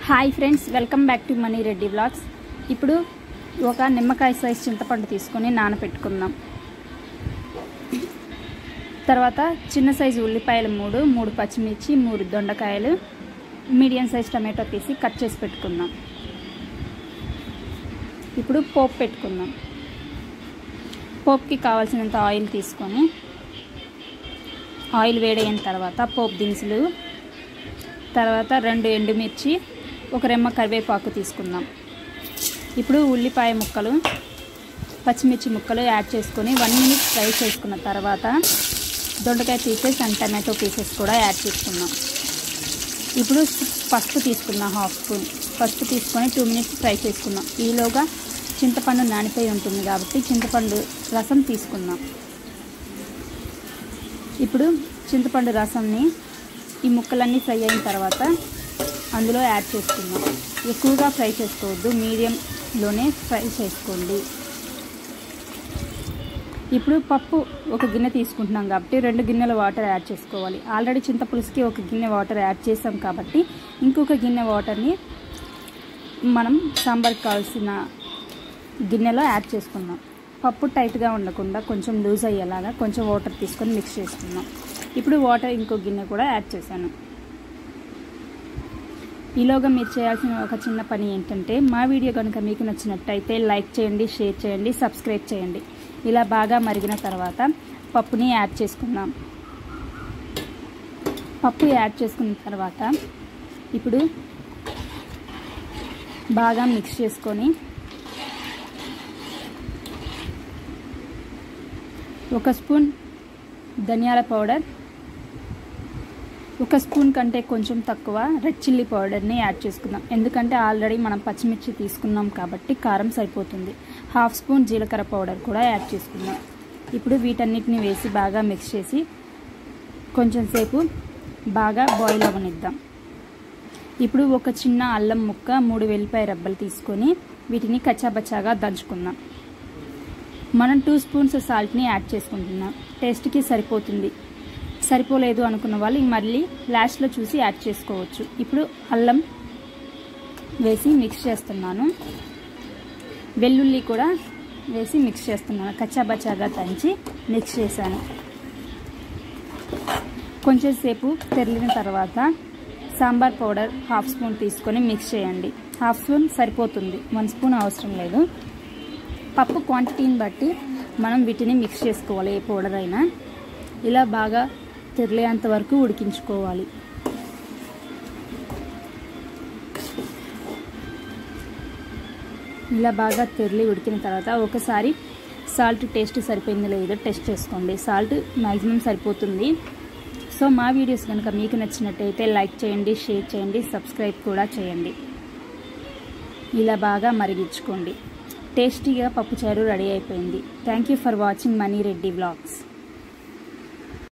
hi friends welcome back to Mani Reddy blogs ఇప్పుడు ఒక నిమ్మకాయ సైజ్ చింతపండు తీసుకొని నానబెట్టుకుందాం తర్వాత చిన్న సైజు ఉల్లిపాయలు మూడు మూడు పచ్చిమిర్చి మూడు దొండకాయలు మీడియం సైజ్ టమాటో తీసి కట్ చేసి పెట్టుకుందాం ఇప్పుడు పోపు పెట్టుకుందాం పోపుకి కావాల్సినంత ఆయిల్ తీసుకొని ఆయిల్ వేడైన తర్వాత పోపు దినుసులు తర్వాత రెండు ఎండుమిర్చి ఒక రెమ్మ కరివేపాకు తీసుకుందాం ఇప్పుడు ఉల్లిపాయ ముక్కలు పచ్చిమిర్చి ముక్కలు యాడ్ చేసుకొని వన్ మినిట్ ఫ్రై చేసుకున్న తర్వాత దొండకాయ పీసెస్ అండ్ టమాటో పీసెస్ కూడా యాడ్ చేసుకుందాం ఇప్పుడు పసుపు తీసుకుందాం హాఫ్ స్పూన్ పసుపు తీసుకొని టూ మినిట్స్ ఫ్రై చేసుకుందాం ఈలోగా చింతపండు నానిపోయి ఉంటుంది కాబట్టి చింతపండు రసం తీసుకుందాం ఇప్పుడు చింతపండు రసంని ఈ ముక్కలన్నీ ఫ్రై అయిన తర్వాత అందులో యాడ్ చేసుకుందాం ఎక్కువగా ఫ్రై చేసుకోవద్దు మీడియంలోనే ఫ్రై చేసుకోండి ఇప్పుడు పప్పు ఒక గిన్నె తీసుకుంటున్నాం కాబట్టి రెండు గిన్నెల వాటర్ యాడ్ చేసుకోవాలి ఆల్రెడీ చింతపులుసుకి ఒక గిన్నె వాటర్ యాడ్ చేసాం కాబట్టి ఇంకొక గిన్నె వాటర్ని మనం సాంబార్కి కావాల్సిన గిన్నెలో యాడ్ చేసుకుందాం పప్పు టైట్గా ఉండకుండా కొంచెం లూజ్ అయ్యేలాగా కొంచెం వాటర్ తీసుకొని మిక్స్ చేసుకుందాం ఇప్పుడు వాటర్ ఇంకో గిన్నె కూడా యాడ్ చేశాను ఈలోగా మీరు చేయాల్సిన ఒక చిన్న పని ఏంటంటే మా వీడియో కనుక మీకు నచ్చినట్టయితే లైక్ చేయండి షేర్ చేయండి సబ్స్క్రైబ్ చేయండి ఇలా బాగా మరిగిన తర్వాత పప్పుని యాడ్ చేసుకుందాం పప్పు యాడ్ చేసుకున్న తర్వాత ఇప్పుడు బాగా మిక్స్ చేసుకొని ఒక స్పూన్ ధనియాల పౌడర్ ఒక స్పూన్ కంటే కొంచెం తక్కువ రెడ్ చిల్లీ పౌడర్ని యాడ్ చేసుకుందాం ఎందుకంటే ఆల్రెడీ మనం పచ్చిమిర్చి తీసుకున్నాం కాబట్టి కారం సరిపోతుంది హాఫ్ స్పూన్ జీలకర్ర పౌడర్ కూడా యాడ్ చేసుకుందాం ఇప్పుడు వీటన్నిటిని వేసి బాగా మిక్స్ చేసి కొంచెం సేపు బాగా బాయిల్ అవ్వనిద్దాం ఇప్పుడు ఒక చిన్న అల్లం ముక్క మూడు వెల్లిపాయ రబ్బలు తీసుకొని వీటిని కచ్చాబచ్చాగా దంచుకుందాం మనం టూ స్పూన్స్ సాల్ట్ని యాడ్ చేసుకుంటున్నాం టేస్ట్కి సరిపోతుంది సరిపోలేదు అనుకున్న వాళ్ళు మళ్ళీ లాస్ట్లో చూసి యాడ్ చేసుకోవచ్చు ఇప్పుడు అల్లం వేసి మిక్స్ చేస్తున్నాను వెల్లుల్లి కూడా వేసి మిక్స్ చేస్తున్నాను కచ్చాబచ్చాగా దంచి మిక్స్ చేశాను కొంచెం సేపు తెరిలిన తర్వాత సాంబార్ పౌడర్ హాఫ్ స్పూన్ తీసుకొని మిక్స్ చేయండి హాఫ్ స్పూన్ సరిపోతుంది వన్ స్పూన్ అవసరం లేదు పప్పు క్వాంటిటీని బట్టి మనం వీటిని మిక్స్ చేసుకోవాలి ఏ పౌడర్ అయినా ఇలా బాగా తెరలేంత వరకు ఉడికించుకోవాలి ఇలా బాగా తెరలి ఉడికిన తర్వాత ఒకసారి సాల్ట్ టేస్ట్ సరిపోయిందో లేదో టెస్ట్ చేసుకోండి సాల్ట్ మ్యాక్సిమం సరిపోతుంది సో మా వీడియోస్ కనుక మీకు నచ్చినట్టయితే లైక్ చేయండి షేర్ చేయండి సబ్స్క్రైబ్ కూడా చేయండి ఇలా బాగా మరిగించుకోండి టేస్టీగా పప్పుచారు రెడీ అయిపోయింది thank you for watching Mani Reddy vlogs